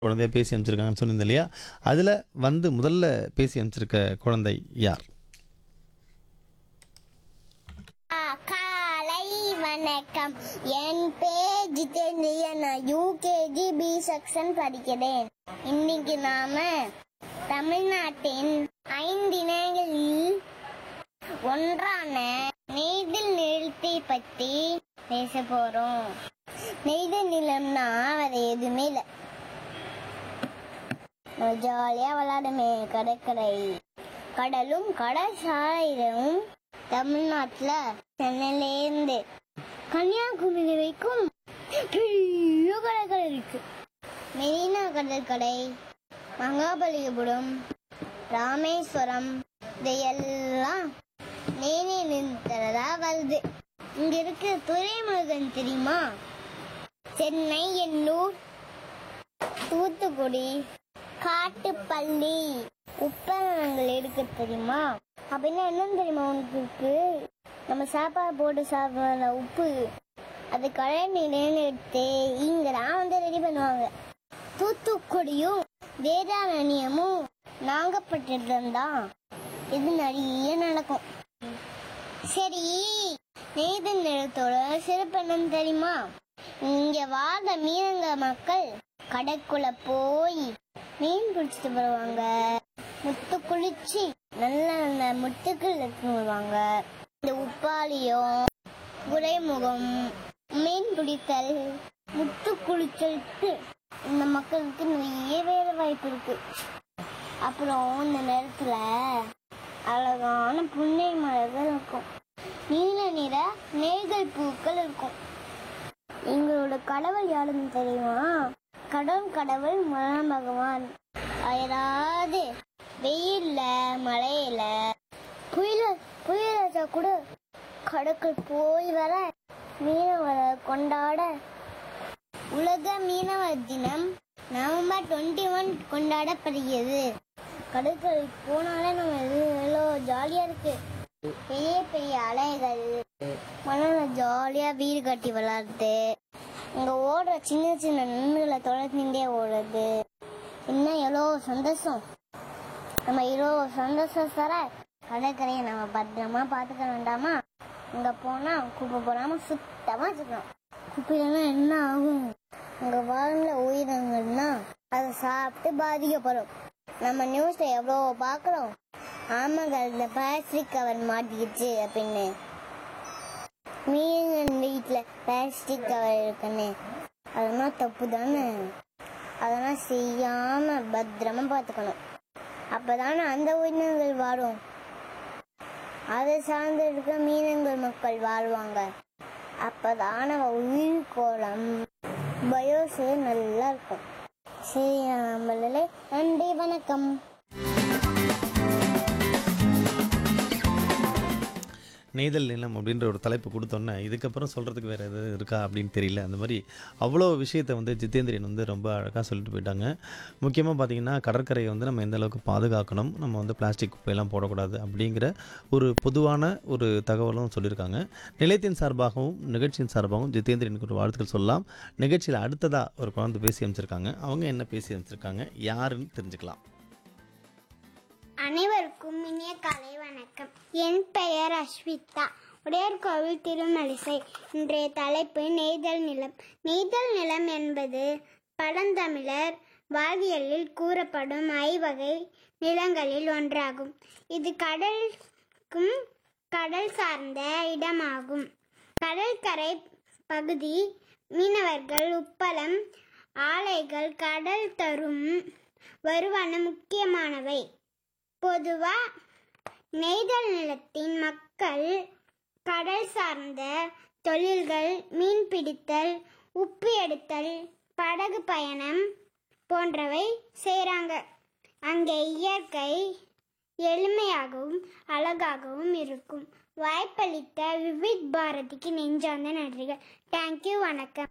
குழந்தைய பேசி அனுப்பிச்சிருக்காங்கன்னு சொன்னீங்க இல்லையா அதில் வந்து முதல்ல பேசி அனுப்பிச்சிருக்க குழந்தை யார் ஆ, காலை வணக்கம் என் பேர் ஜிதேந்திரிய நான் யூகேஜி பி செக்ஷன் படிக்கிறேன் இன்னைக்கு நாம தமிழ்நாட்டின் ஐந்து இனங்களில் ஒன்றான நெய்தல் நிலத்தை பத்தி பேச போறோம் நெய்தல் நிலம்னா வேற எதுவுமே இல்லை ஜாலியா விளையாடுமே கடற்கரை கடலும் கடல் சாலையும் தமிழ்நாட்டுல சென்னையிலேருந்து கன்னியாகுமரி வரைக்கும் பெரிய கடற்கரை இருக்கு மெரினா கடற்கரை மகாபலிபுரம் ராமேஸ்வரம் இதையெல்லாம் நேனே நிறுத்ததா வருது இங்க இருக்க துறைமுருகன் தெரியுமா சென்னை எண்ணூர் தூத்துக்குடி காட்டுப்பள்ளி உப்பங்கள் இருக்கு தெரியுமா அப்படின்னா என்னன்னு தெரியுமா உனக்கு இருக்கு நம்ம சாப்பாடு போட்டு சாப்பிடுற உப்பு அது கழனி எடுத்து இங்க தான் வந்து ரெடி பண்ணுவாங்க தூத்துக்குடியும் வேதாரண்யமும் நாகப்பட்டினம் தான் இது நிறைய நடக்கும் சரி நெய்தல் நிலத்தோட சிறப்பு என்னன்னு தெரியுமா இங்க வாழ்ற மீனங்க மக்கள் கடற்குள்ள போய் மீன் பிடிச்சிட்டு வருவாங்க முத்து குளிச்சு நல்ல நல்ல முத்துக்கள் எடுத்துட்டு வருவாங்க இந்த உப்பாளியம் உரைமுகம் மீன் பிடித்தல் முத்து குளிச்சலுக்கு இந்த மக்களுக்கு நிறைய வேலை வாய்ப்பு இருக்கு அப்புறம் இந்த நேரத்துல அழகான புன்னை மலர்கள் இருக்கும் நீல நிற நெய்தல் பூக்கள் இருக்கும் எங்களோட கடவுள் யாருன்னு தெரியுமா கடவுள் கடவுள் மன பகவான் அயராது வெயில்ல மழையில புயல புயல கூட கடற்கரை போய் வர மீனவரை கொண்டாட உலக மீனவர் தினம் நவம்பர் டுவெண்ட்டி ஒன் கொண்டாடப்படுகிறது கடற்கரை போனாலே நம்ம எவ்வளோ ஜாலியா இருக்கு பெரிய பெரிய அலைகள் மணல ஜாலியா வீடு கட்டி விளாடுறது இங்க ஓடுற சின்ன சின்ன நன்மைகளை தொடர்ந்துட்டே ஓடுறது இன்னும் எவ்வளோ சந்தோஷம் நம்ம இவ்வளோ சந்தோஷம் தர கடற்கரையை நம்ம பத்திரமா பார்த்துக்க வேண்டாமா இங்க போனா குப்பை போடாம சுத்தமா வச்சுக்கணும் குப்பையெல்லாம் என்ன ஆகும் இங்க வாழ்ந்த உயிரினங்கள்னா அதை சாப்பிட்டு பாதிக்கப்படும் நம்ம நியூஸ்ல எவ்வளோ பார்க்குறோம் ஆமாங்க இந்த பிளாஸ்டிக் கவர் மாட்டிக்கிச்சு அப்படின்னு மீன் வீட்டில் பிளாஸ்டிக் கவர் இருக்குன்னு அதெல்லாம் தப்பு தானே அதெல்லாம் செய்யாம பத்திரமா பார்த்துக்கணும் அப்பதானே அந்த உயிரினங்கள் வாழும் அதை சார்ந்து இருக்க மீனங்கள் மக்கள் வாழ்வாங்க அப்பதான உயிர் கோலம் பயோசு நல்லா இருக்கும் சரி நம்மளே நன்றி வணக்கம் நெய்தல் நிலம் அப்படின்ற ஒரு தலைப்பு கொடுத்தோன்னே இதுக்கப்புறம் சொல்கிறதுக்கு வேறு எது இருக்கா அப்படின்னு தெரியல அந்த மாதிரி அவ்வளோ விஷயத்தை வந்து ஜிதேந்திரன் வந்து ரொம்ப அழகாக சொல்லிட்டு போயிட்டாங்க முக்கியமாக பார்த்தீங்கன்னா கடற்கரையை வந்து நம்ம எந்த அளவுக்கு பாதுகாக்கணும் நம்ம வந்து பிளாஸ்டிக் குப்பையெல்லாம் போடக்கூடாது அப்படிங்கிற ஒரு பொதுவான ஒரு தகவலும் சொல்லியிருக்காங்க நிலையத்தின் சார்பாகவும் நிகழ்ச்சியின் சார்பாகவும் ஜிதேந்திரனுக்கு ஒரு வாழ்த்துக்கள் சொல்லலாம் நிகழ்ச்சியில் அடுத்ததாக ஒரு குழந்தை பேசி அமைச்சிருக்காங்க அவங்க என்ன பேசி அமைச்சிருக்காங்க யாருன்னு தெரிஞ்சுக்கலாம் அனைவருக்கும் இனிய காலை வணக்கம் என் பெயர் அஸ்விதா உடையார் கோவில் திருமலிசை இன்றைய தலைப்பு நெய்தல் நிலம் நெய்தல் நிலம் என்பது பழந்தமிழர் வாழ்வியலில் கூறப்படும் ஐவகை நிலங்களில் ஒன்றாகும் இது கடலுக்கும் கடல் சார்ந்த இடமாகும் கடற்கரை பகுதி மீனவர்கள் உப்பளம் ஆலைகள் கடல் தரும் வருவான முக்கியமானவை பொதுவா நெய்தல் நிலத்தின் மக்கள் கடல் சார்ந்த தொழில்கள் மீன் பிடித்தல் உப்பு எடுத்தல் படகு பயணம் போன்றவை செய்கிறாங்க அங்கே இயற்கை எளிமையாகவும் அழகாகவும் இருக்கும் வாய்ப்பளித்த விவித் பாரதிக்கு நெஞ்சார்ந்த நன்றிகள் தேங்க்யூ வணக்கம்